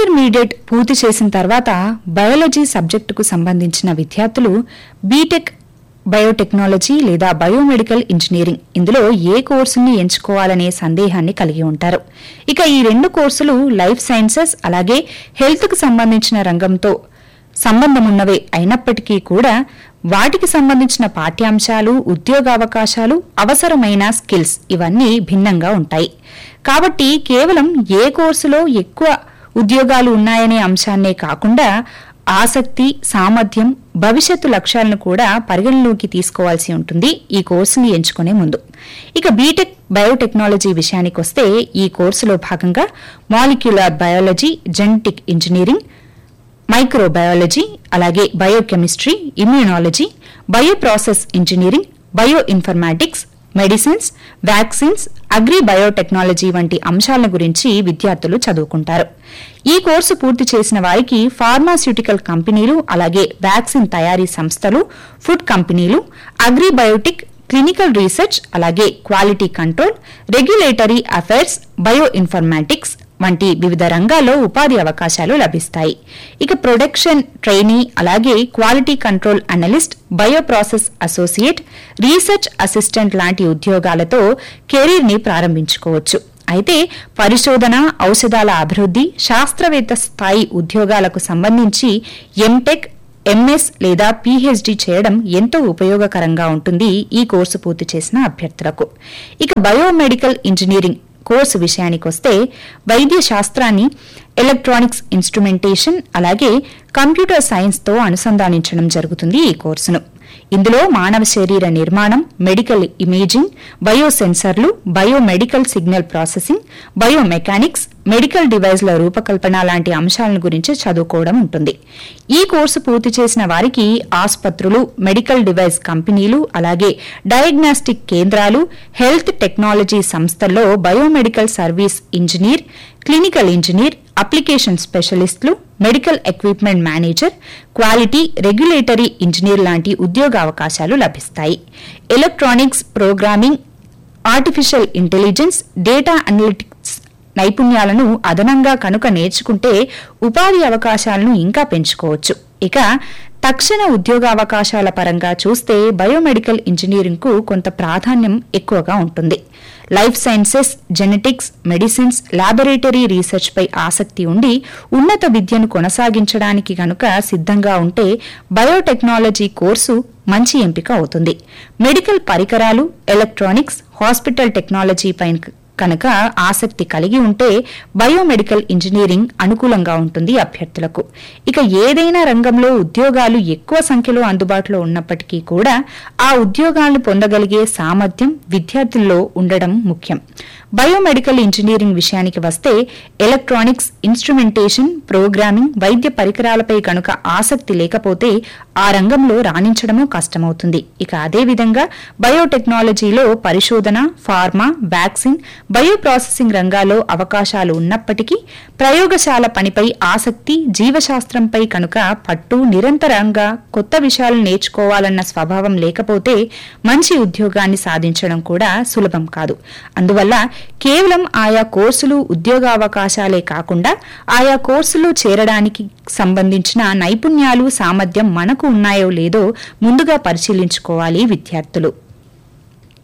intermediate పూర్తి చేసిన తర్వాత బయాలజీ సబ్జెక్టుకు సంబంధించిన విద్యార్థులు బీటెక్ బయోటెక్నాలజీ లేదా బయోమెడికల్ ఇంజనీరింగ్ ఇందులో ఏ కోర్సుని ఎంచుకోవాలనే సందేహాన్ని కలిగి ఉంటారు ఇక ఈ రెండు కోర్సులు లైఫ్ సైన్సెస్ అలాగే హెల్త్కు సంబంధించిన రంగంతో సంబంధమున్నవే అయినప్పటికీ కూడా వాటికి సంబంధించిన పాఠ్యాంశాలు ఉద్యోగావకాశాలు అవసరమైన స్కిల్స్ ఇవన్నీ భిన్నంగా ఉంటాయి కాబట్టి కేవలం ఏ కోర్సులో ఎక్కువ ఉద్యోగాలు ఉన్నాయనే అంశాన్నే కాకుండా ఆసక్తి సామర్థ్యం భవిష్యత్తు లక్ష్యాలను కూడా పరిగణలోకి తీసుకోవాల్సి ఉంటుంది ఈ కోర్సుని ఎంచుకునే ముందు ఇక బీటెక్ బయోటెక్నాలజీ విషయానికి వస్తే ఈ కోర్సులో భాగంగా molecular biology genetic engineering microbiology అలాగే biochemistry immunology bioprocess engineering bioinformatics medicines vaccines agri biotechnology వంటి అంశాల గురించి విద్యార్థులు చదువుకుంటారు ఈ కోర్సు పూర్తి చేసిన వారికి ఫార్మాస్యూటికల్ కంపెనీలు అలాగే వ్యాక్సిన్ తయారీ సంస్థలు ఫుడ్ కంపెనీలు అగ్రి బయోటిక్ క్లినికల్ రీసెర్చ్ అలాగే quality control regulatory affairs bioinformatics వంటి వివిధ రంగాల్లో ఉపాధి అవకాశాలు లభిస్తాయి ఇక ప్రొడక్షన్ ట్రైనీ అలాగే quality control analyst bioprocess associate research assistant లాంటి ఉద్యోగాలతో కెరీర్ ని ప్రారంభించుకోవచ్చు అయితే పరిశోధన ఔషధాల అభివృద్ధి శాస్త్రవేత్త స్థాయి ఉద్యోగాలకు సంబంధించి ఎంటెక్ ఎంఎస్ లేదా పీహెచ్డీ చేయడం ఎంతో ఉపయోగకరంగా ఉంటుంది ఈ కోర్సు పూర్తి చేసిన అభ్యర్థులకు ఇక బయోమెడికల్ ఇంజనీరింగ్ కోర్సు విషయానికొస్తే వైద్య శాస్త్రాన్ని ఎలక్ట్రానిక్స్ ఇన్స్ట్రుమెంటేషన్ అలాగే కంప్యూటర్ సైన్స్తో అనుసంధానించడం జరుగుతుంది ఈ కోర్సును ఇందులో మానవ శరీర నిర్మాణం మెడికల్ ఇమేజింగ్ బయోసెన్సర్లు biomedical signal processing biomechanics medical డివైజ్ల రూపకల్పన లాంటి అంశాలను గురించి చదువుకోవడం ఉంటుంది ఈ కోర్సు పూర్తి చేసిన వారికి ఆసుపత్రులు మెడికల్ డివైస్ కంపెనీలు అలాగే డయాగ్నాస్టిక్ కేంద్రాలు హెల్త్ టెక్నాలజీ సంస్థల్లో biomedical service engineer clinical engineer application స్పెషలిస్టులు medical equipment manager quality regulatory engineer లాంటి ఉద్యోగ అవకాశాలు లభిస్తాయి electronics programming artificial intelligence data analytics నైపుణ్యాలను అదనంగా కనుక నేర్చుకుంటే ఉపాధి అవకాశాలను ఇంకా పెంచుకోవచ్చు ఇక తక్షణ ఉద్యోగావకాశాల పరంగా చూస్తే బయోమెడికల్ ఇంజనీరింగ్కు కొంత ప్రాధాన్యం ఎక్కువగా ఉంటుంది life sciences genetics medicines laboratory research పై ఆసక్తి ఉండి ఉన్నత విద్యను కొనసాగించడానికి గనుక సిద్ధంగా ఉంటే బయోటెక్నాలజీ కోర్సు మంచి ఎంపిక అవుతుంది మెడికల్ పరికరాలు ఎలక్ట్రానిక్స్ హాస్పిటల్ టెక్నాలజీ పై కనుక ఆసక్తి కలిగి ఉంటే బయోమెడికల్ ఇంజనీరింగ్ అనుకూలంగా ఉంటుంది అభ్యర్థులకు ఇక ఏదైనా రంగంలో ఉద్యోగాలు ఎక్కువ సంఖ్యలో అందుబాటులో ఉన్నప్పటికీ కూడా ఆ ఉద్యోగాలను పొందగలిగే సామర్థ్యం విద్యార్థుల్లో ఉండడం ముఖ్యం బయోమెడికల్ ఇంజనీరింగ్ విషయానికి వస్తే ఎలక్ట్రానిక్స్ ఇన్స్ట్రుమెంటేషన్ ప్రోగ్రామింగ్ వైద్య పరికరాలపై కనుక ఆసక్తి లేకపోతే ఆ రంగంలో రాణించడమూ కష్టమవుతుంది ఇక అదేవిధంగా బయోటెక్నాలజీలో పరిశోధన ఫార్మా వ్యాక్సిన్ బయోప్రాసెసింగ్ రంగాల్లో అవకాశాలు ఉన్నప్పటికీ ప్రయోగశాల పనిపై ఆసక్తి జీవశాస్త్రంపై కనుక పట్టు నిరంతరంగా కొత్త విషయాలు నేర్చుకోవాలన్న స్వభావం లేకపోతే మంచి ఉద్యోగాన్ని సాధించడం కూడా సులభం కాదు అందువల్ల కేవలం ఆయా కోర్సులు ఉద్యోగావకాశాలే కాకుండా ఆయా కోర్సులో చేరడానికి సంబంధించిన నైపుణ్యాలు సామర్థ్యం మనకు ఉన్నాయో లేదో ముందుగా పరిశీలించుకోవాలి విద్యార్థులు